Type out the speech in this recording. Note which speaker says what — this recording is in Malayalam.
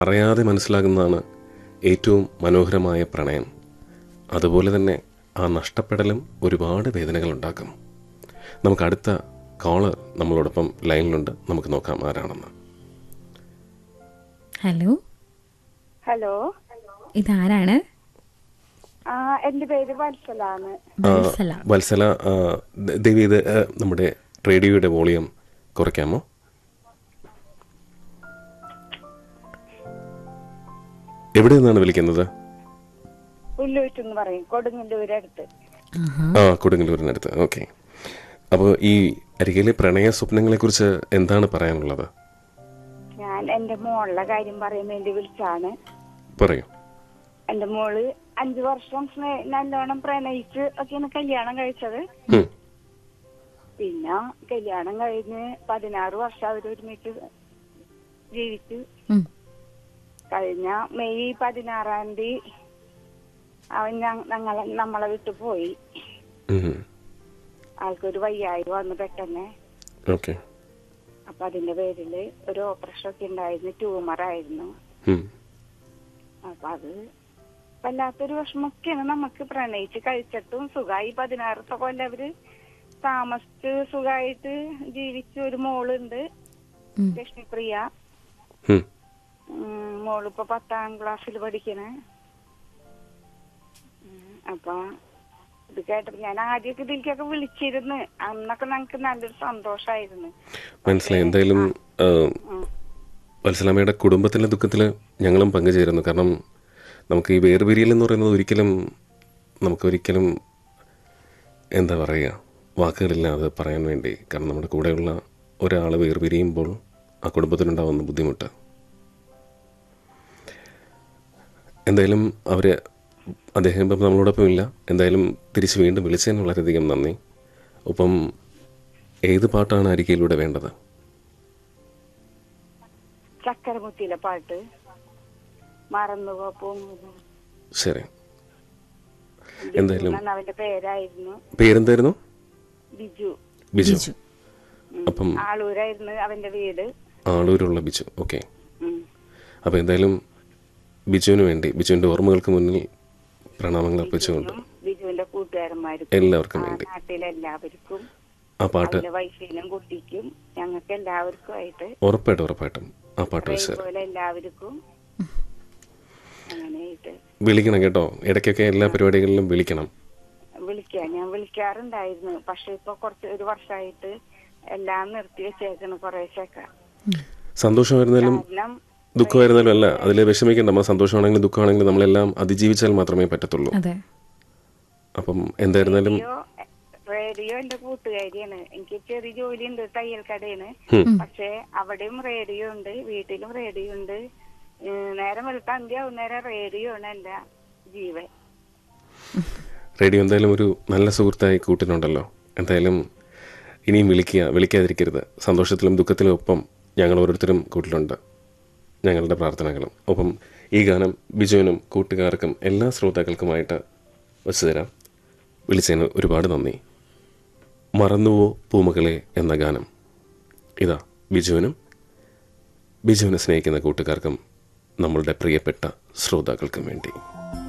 Speaker 1: അറിയാതെ മനസ്സിലാകുന്നതാണ് ഏറ്റവും മനോഹരമായ പ്രണയം അതുപോലെ തന്നെ ആ നഷ്ടപ്പെടലും ഒരുപാട് വേദനകൾ ഉണ്ടാക്കും നമുക്ക് അടുത്ത കോളർ നമ്മളോടൊപ്പം ലൈനിലുണ്ട് നമുക്ക് നോക്കാം ആരാണെന്ന്
Speaker 2: ഹലോ
Speaker 3: ഹലോ
Speaker 2: ഇതാരാണ്
Speaker 3: ആ എന്റെ പേര് വത്സലാണ്
Speaker 1: ആ,
Speaker 2: വത്സല
Speaker 1: വത്സല ആ, ദ- ദേവി ഇത് ആ, നമ്മുടെ റേഡിയോയുടെ വോളിയം കുറയ്ക്കാമോ എവിടെ നിന്നാണ് വിളിക്കുന്നത്
Speaker 3: പുല്ലൂറ്റെന്ന് പറയും കൊടുങ്ങല്ലൂര് അടുത്ത്
Speaker 2: ആഹാ
Speaker 1: ആ കൊടുങ്ങല്ലൂരിനടുത്ത് ഓക്കെ അപ്പോൾ ഈ അരികിലെ പ്രണയ സ്വപ്നങ്ങളെക്കുറിച്ച് എന്താണ് പറയാനുള്ളത്
Speaker 3: ഞാൻ എന്റെ മോളുടെ കാര്യം പറയാൻ വേണ്ടി വിളിച്ചാണ്
Speaker 1: പറയൂ
Speaker 3: എന്റെ മോള് അഞ്ചു വർഷം സ്നേ- നല്ലോണം പ്രണയിച്ച് ഒക്കെയാണ് കല്യാണം കഴിച്ചത്
Speaker 1: ഉം.
Speaker 3: പിന്നെ കല്യാണം കഴിഞ്ഞ് പതിനാറ് വർഷം അവർ ഒരുമിച്ച് ജീവിച്ചു
Speaker 2: ഉം.
Speaker 3: കഴിഞ്ഞ മെയ് പതിനാറാം തീയതി അവൻ ഞ- ഞങ്ങളെ നമ്മളെ വിട്ടു പോയി
Speaker 1: ഉം.
Speaker 3: ആൾക്കൊരു വയ്യായി വന്ന് പെട്ടെന്ന്
Speaker 1: ഓക്കെ
Speaker 3: അപ്പൊ അതിന്റെ പേരില് ഒരു ഓപ്പറേഷൻ ഒക്കെ ഉണ്ടായിരുന്നു ട്യൂമർ ആയിരുന്നു
Speaker 1: ഉം.
Speaker 3: അപ്പൊ അത് വല്ലാത്തൊരു വിഷമൊക്കെയാണ് നമുക്ക് പ്രണയിച്ച് കഴിച്ചിട്ടും സുഖമായി പതിനാറത്തെ കൊല്ലം അവര് താമസിച്ച് സുഖമായിട്ട് ജീവിച്ച ഒരു മോളുണ്ട്
Speaker 2: ഉം.
Speaker 3: ലക്ഷ്മിപ്രിയ
Speaker 1: ഉം.
Speaker 3: ഉം, മോളിപ്പോ പത്താം ക്ലാസ്സിൽ പഠിക്കണേ ഉം, അപ്പൊ ഇത് കേട്ടപ്പോ ഞാൻ ആദ്യമൊക്കെ ഇതിലേക്കൊക്കെ വിളിച്ചിരുന്നു അന്നൊക്കെ ഞങ്ങക്ക് നല്ലൊരു സന്തോഷായിരുന്നു
Speaker 1: മനസ്സിലായി എന്തായാലും ആ, വത്സലാമ്മയുടെ കുടുംബത്തിലെ ദുഃഖത്തിൽ ഞങ്ങളും പങ്കുചേരുന്നു കാരണം നമുക്ക് ഈ വേർപിരിയൽ എന്ന് പറയുന്നത് ഒരിക്കലും നമുക്കൊരിക്കലും എന്താ പറയുക വാക്കുകളില്ലാതെ പറയാൻ വേണ്ടി കാരണം നമ്മുടെ കൂടെയുള്ള ഒരാൾ വേർപിരിയുമ്പോൾ ആ കുടുംബത്തിനുണ്ടാവുന്ന ബുദ്ധിമുട്ട് എന്തായാലും അവർ അദ്ദേഹം ഇപ്പം നമ്മളോടൊപ്പം ഇല്ല എന്തായാലും തിരിച്ച് വീണ്ടും വിളിച്ചതിന് വളരെയധികം നന്ദി ഒപ്പം ഏത് പാട്ടാണ് അരികയിലൂടെ വേണ്ടത്
Speaker 3: ചക്കരമുത്തിയിലെ പാട്ട് മറന്നു പോകുന്നു
Speaker 1: ശരി എന്തായാലും
Speaker 3: എന്നാണ് അവന്റെ പേരായിരുന്നു
Speaker 1: പേരെന്തായിരുന്നു
Speaker 3: ബിജു
Speaker 1: ബിജു
Speaker 2: ബിജു.
Speaker 1: അപ്പം
Speaker 3: ആളൂരായിരുന്നു അവന്റെ വീട്
Speaker 1: ആളൂരുള്ള ബിജു ഓക്കെ
Speaker 3: ഉം.
Speaker 1: അപ്പോൾ എന്തായാലും ബിജുവിന് വേണ്ടി ബിജുവിൻ്റെ ഓർമ്മകൾക്ക് മുന്നിൽ പ്രണാമങ്ങൾ അർപ്പിച്ചുകൊണ്ട്
Speaker 3: ബിജുവിനും ബിജുവിന്റെ കൂട്ടുകാരന്മാർക്കും
Speaker 1: എല്ലാവർക്കും
Speaker 3: ആ
Speaker 1: വേണ്ടി
Speaker 3: നാട്ടിലെ എല്ലാവർക്കും
Speaker 1: ആ പാട്ട്
Speaker 3: അവന്റെ വൈഫിനും കുട്ടിക്കും ഞങ്ങൾക്ക് എല്ലാവർക്കും ആയിട്ട്
Speaker 1: ഉറപ്പായിട്ടും ഉറപ്പായിട്ടും ആ പാട്ട് വെച്ച് തരാം
Speaker 3: പോലെ എല്ലാവർക്കും അങ്ങനെയായിട്ട്
Speaker 1: വിളിക്കണം കേട്ടോ ഇടയ്ക്കൊക്കെ എല്ലാ പരിപാടികളിലും വിളിക്കണം
Speaker 3: വിളിക്കാൻ ഞാൻ വിളിക്കാറുണ്ടായിരുന്നു പക്ഷെ ഇപ്പൊ കുറച്ച് ഒരു വർഷമായിട്ട് എല്ലാം നിർത്തി വെച്ചേക്കണ് കുറേശ്ശൊക്കെ
Speaker 1: സന്തോഷമായിരുന്നാലും
Speaker 3: കാരണം
Speaker 1: ദുഃഖമായിരുന്നാലും അല്ല അതിൽ വിഷമിക്കേണ്ട നമ്മൾ സന്തോഷമാണെങ്കിലും ദുഃഖമാണെങ്കിലും നമ്മളെല്ലാം അതിജീവിച്ചാൽ മാത്രമേ പറ്റത്തുള്ളൂ
Speaker 2: അതെ
Speaker 1: അപ്പം എന്തായിരുന്നാലും
Speaker 3: റേഡിയോ റേഡിയോ എന്റെ കൂട്ടുകാരിയാണ് എനിക്ക് ചെറിയ ജോലി ഉണ്ട് തയ്യൽ കടയാണ്
Speaker 1: ഉം.
Speaker 3: പക്ഷെ അവിടെയും റേഡിയോ ഉണ്ട് വീട്ടിലും റേഡിയോ ഉണ്ട് ഏഹ് നേരം വെളുത്ത അന്ത്യാവും നേരം റേഡിയോ ആണ് എന്റെ ജീവൻ
Speaker 1: റേഡിയോ എന്തായാലും ഒരു നല്ല സുഹൃത്തായി കൂട്ടിനുണ്ടല്ലോ എന്തായാലും ഇനിയും വിളിക്കുക വിളിക്കാതിരിക്കരുത് സന്തോഷത്തിലും ദുഃഖത്തിലും ഒപ്പം ഞങ്ങൾ ഓരോരുത്തരും കൂട്ടിലുണ്ട് ഞങ്ങളുടെ പ്രാർത്ഥനകളും ഒപ്പം ഈ ഗാനം ബിജുവിനും കൂട്ടുകാർക്കും എല്ലാ ശ്രോതാക്കൾക്കുമായിട്ട് വെച്ചു തരാം വിളിച്ചതിന് ഒരുപാട് നന്ദി മറന്നുവോ പൂമകളെ എന്ന ഗാനം ഇതാ ബിജുവിനും ബിജുവിനെ സ്നേഹിക്കുന്ന കൂട്ടുകാർക്കും നമ്മളുടെ പ്രിയപ്പെട്ട ശ്രോതാക്കൾക്കും വേണ്ടി